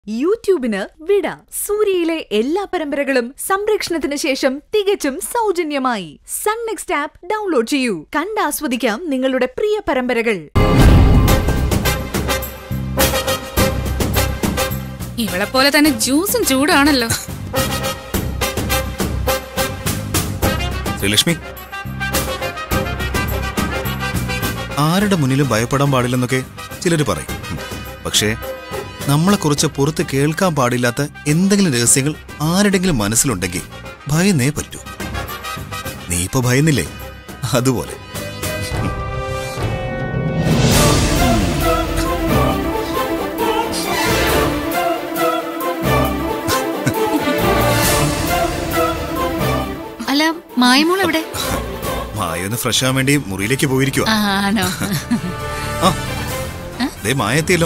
യൂട്യൂബിന് വിട സൂര്യയിലെ എല്ലാ പരമ്പരകളും സംരക്ഷണത്തിന് ശേഷം തികച്ചും സൗജന്യമായി സൺ നെക്സ്റ്റ് ആപ്പ് ഡൗൺലോഡ് ചെയ്യൂ കണ്ടാസ്വദിക്കാം നിങ്ങളുടെ പ്രിയ പരമ്പരകൾ ഇവളെ പോലെ തന്നെ ജ്യൂസും ചൂടാണല്ലോ ശ്രീലക്ഷ്മി ആരുടെ മുന്നിലും ഭയപ്പെടാൻ പാടില്ലെന്നൊക്കെ ചിലർ പറയും ഉം. പക്ഷേ നമ്മളെക്കുറിച്ച് പുറത്ത് കേൾക്കാൻ പാടില്ലാത്ത എന്തെങ്കിലും രഹസ്യങ്ങൾ ആരുടെങ്കിലും മനസ്സിലുണ്ടെങ്കിൽ ഭയന്നേ പറ്റൂ നീ ഇപ്പൊ ഭയന്നില്ലേ അതുപോലെ അല്ല മായമോൾ എവിടെ മായ ഒന്ന് ഫ്രഷ് ആവാൻ വേണ്ടി മുറിയിലേക്ക് പോയിരിക്കുക ആ, ആണോ ആ ദേ മായ എത്തിയല്ലോ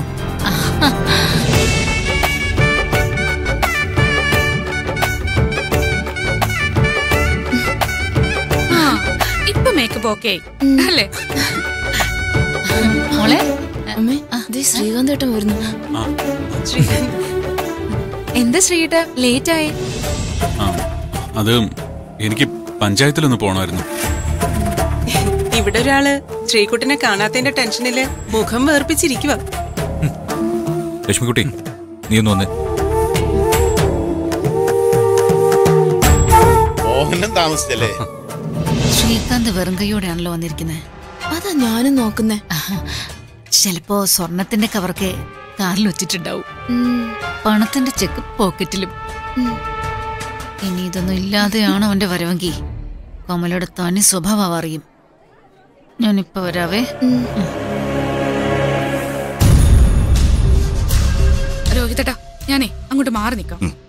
ആ ഇപ്പൊ മേക്കപ്പ് ഓക്കെ അല്ലേ മോളെ അമ്മേ ദേ ശ്രീകാന്ത് ഏട്ടൻ വരുന്നു എന്താ ശ്രീയേട്ട ലേറ്റ് ആയി ആ അത് എനിക്ക് പഞ്ചായത്തിലൊന്ന് പോണമായിരുന്നു ഇവിടെ ഒരാള് ശ്രീകുട്ടിനെ കാണാത്തതിന്റെ ടെൻഷനില് മുഖം വേർപ്പിച്ചിരിക്കുക ലക്ഷ്മിക്കുട്ടി നീ ഒന്ന് വന്നേ മോഹനം താമസിച്ചല്ലേ ശ്രീകാന്ത് വെറും കൈയോടെയാണല്ലോ വന്നിരിക്കുന്നത് അതാ ഞാനും നോക്കുന്നേ ചിലപ്പോ സ്വർണത്തിന്റെ കവർക്ക് കാറിൽ വെച്ചിട്ടുണ്ടാവും ഉം, പണത്തിന്റെ ചെക്ക് പോക്കറ്റിലും ഉം. ഇനി ഇതൊന്നും ഇല്ലാതെയാണ് അവന്റെ വരവെങ്കിൽ കമലയുടെ തനി സ്വഭാവം അറിയും ഞാനിപ്പോ വരാവേ രോഹിതട്ടാ ഞാനേ അങ്ങോട്ട് മാറി നിക്കാം